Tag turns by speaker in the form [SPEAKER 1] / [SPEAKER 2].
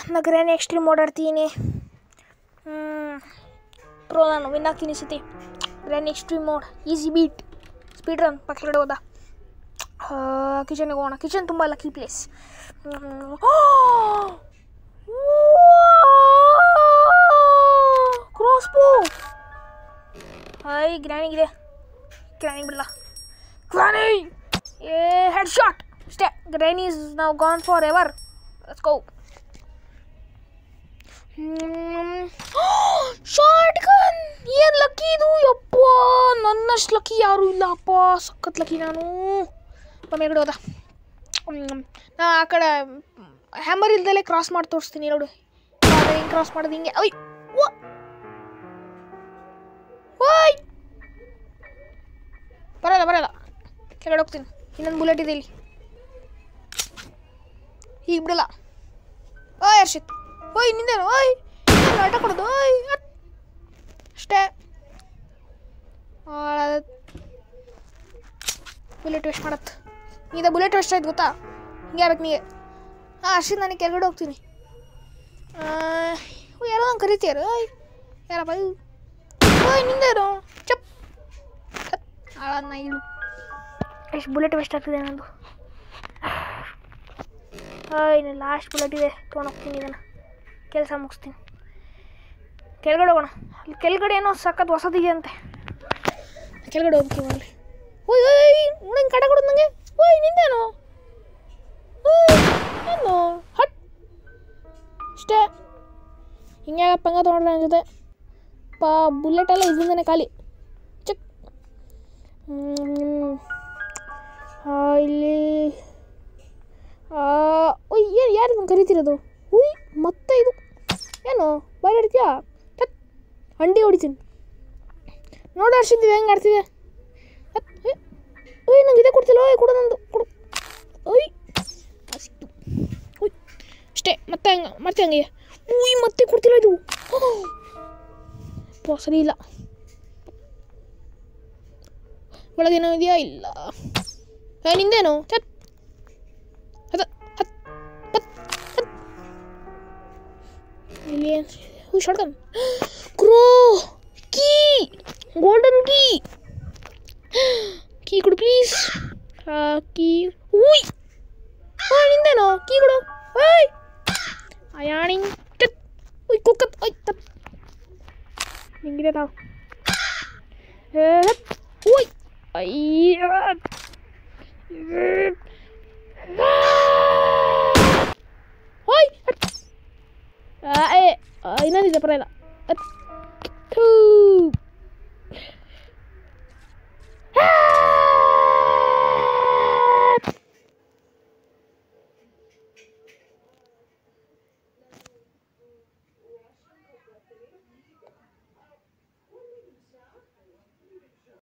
[SPEAKER 1] ನಾ granny extreme ಓಡಾಡ್ತೀನಿ pro ನಾನು ವಿನ್ ಆಗ್ತೀನಿ ಈ ಸತಿ granny extreme mode easy beat speed run ಪಕ್ಕಡೆ ಹೋದ ಕಿಚನ್ಗೆ ಹೋಗೋಣ ಕಿಚನ್ ತುಂಬ lucky place crossbow hi ಗ್ರ್ಯಾನಿಗಿದೆ ಗ್ರ್ಯಾನಿ ಬಿಡಲ್ಲ ಗ್ರ್ಯಾನಿ ಏ ಹೆಡ್ ಶಾಟ್ ಅಷ್ಟೇ ಗ್ರ್ಯಾನಿ ಇಸ್ ನಾವು gone for ever let's go shotgun ಏನು ಲಕ್ಕಿ ಇದು ಯಪ್ಪ ನನ್ನಷ್ಟು ಲಕ್ಕಿ ಯಾರೂ ಇಲ್ಲ ಅಪ್ಪ ಸಖತ್ ಲಕ್ಕಿ ನಾನು ಮೇಲ್ಗಡೆ ಹೋದ ಹ್ಮ್. ನಾ ಆ ಕಡೆ ಹ್ಯಾಮರ್ ಇಲ್ದಲೇ ಕ್ರಾಸ್ ಮಾಡಿ ತೋರಿಸ್ತೀನಿ ನೋಡು ಹಿಂಗೆ ಕ್ರಾಸ್ ಮಾಡೋದು ಹಿಂಗೆ ಅಯ್ಯ ಓಯ್ ಬರಲ್ಲ ಬರಲ್ಲ ಕೆಳಗಡೆ ಹೋಗ್ತೀನಿ ಇನ್ನೊಂದು ಬುಲೆಟ್ ಇದೆ ಇಲ್ಲಿ ಈಗ ಬಿಡಲ್ಲ ಓಯ್ ಹರ್ಷಿತ್ ಓಯ್ ನಿಂದೇನು ಓಯ್ ಏನ್ ಆಟ ಕೊಡೋದು ಓಯ್ ಅಟ್. ಅಷ್ಟೇ ಬುಲೆಟ್ ವೇಸ್ಟ್ ಮಾಡತ್ ನೀದ ಬುಲೆಟ್ ವೇಸ್ಟ್ ಆಯ್ತು ಗೊತ್ತಾ ಹಿಂಗೆ ಆಗ್ಬೇಕು ನೀಗೆ ಹಾಂ ಹರ್ಷಿತ್ ನನಗೆ ಕೆಳಗಡೆ ಹೋಗ್ತೀನಿ ಆ, ಓ ಯಾರೋ ನಂಗೆ ಕರಿತೀಯಾರ ಓಯ್ ಯಾರಪ್ಪ ಇವ್? ಓಯ್ ನಿಂದೇನು ಚಪ್ ಹಾಳನ್ನ ಇಳು ಎಷ್ಟು ಬುಲೆಟ್ ವೇಸ್ಟ್ ಆಗ್ತಿದೆ ನಂದು ಇನ್ನು ಲಾಸ್ಟ್ ಬುಲೆಟ್ ಇದೆ ತೊಗೊಂಡು ಹೋಗ್ತೀನಿ ಇದನ್ನು ಕೆಲಸ ಮುಗಿಸ್ತೀನಿ ಕೆಳಗಡೆ ಹೋಗೋಣ ಅಲ್ಲಿ ಕೆಳಗಡೆ ಏನೋ ಸಖತ್ ಹೊಸದಿದೆ ಅಂತೆ ಕೆಳಗಡೆ ಹೋಗ್ತೀವಿ ಅಲ್ಲಿ ಓಯ್ ಓಯ್ ನಂಗೆ ಕಡೆ ಕೊಡೋದು ನನಗೆ ಓಯ್ ನಿಂದೇನು ಓಯ್ ಏನು ಹಟ್ ಅಷ್ಟೇ ಹಿಂಗೆ ಪಂಗ ತೊಗೊಂಡ್ರೆ ನನ್ನ ಜೊತೆ ಪಾ ಬುಲೆಟ್ ಎಲ್ಲ ಇದರಿಂದನೇ ಖಾಲಿ ಚೆಕ್ ಇಲ್ಲಿ ಓಯ್ ಏನು ಯಾರು ಇದನ್ನು ಕರಿತಿರೋದು ಉಯ್ ಮತ್ತೆ ಇದು ಏನು ಬಾಯ್ ಆಡ್ತೀಯಾ ತತ್ ಅಂಡಿ ಹೊಡಿತೀನಿ ನೋಡಿ ಹರ್ಷಿದ್ದೀವಿ ಹೆಂಗೆ ಆಡ್ತಿದೆ ಹತ್, ಏ, ಓಯ್ ನಂಗೆ ಇದೇ ಕೊಡ್ತಿಲ್ಲ ಓಯ್ ಕೊಡು ನಂದು ಕೊಡು ಓಯ್ ಅಷ್ಟು ಓಯ್ ಅಷ್ಟೇ ಮತ್ತೆ ಹಂಗೆ ಮತ್ತೆ ಹಂಗೆ ಉಯ್ ಮತ್ತೆ ಕೊಡ್ತಿಲ್ಲ ಇದು ಅಪ್ಪ, ಸರಿ ಇಲ್ಲ ಒಳಗೇನೋ ಇದೆಯಾ ಇಲ್ಲ ಏ ನಿಂದೇನು ಚತ್ ಹತ್ ಹತ್ ಹತ್ ಹತ್ ಇಲ್ಲಿ ಏನು ಹೂ shotgun crow key golden key key ಕೊಡು ಪ್ಲೀಸ್ ಕೀ ಉಯ್ ಹಾ ನಿಂದೇನೋ ಕೀ ಕೊಡು ಓಯ್ ಅಯಾಣಿ ಕತ್ ಉಯ್ ಕುಕ್ಕತ್ ಓಯ್ ತಪ್ ಹಿಂಗಿದೆ ತಾವು ಏ ಹತ್ ಉಯ್ ಅಯ್ಯ ಓಯ್ ಹತ್. ಆ, ಏ ಆ, ಇನ್ನೊಂದಿದೆ ಪರವಾಗಿಲ್ಲ ಹತ್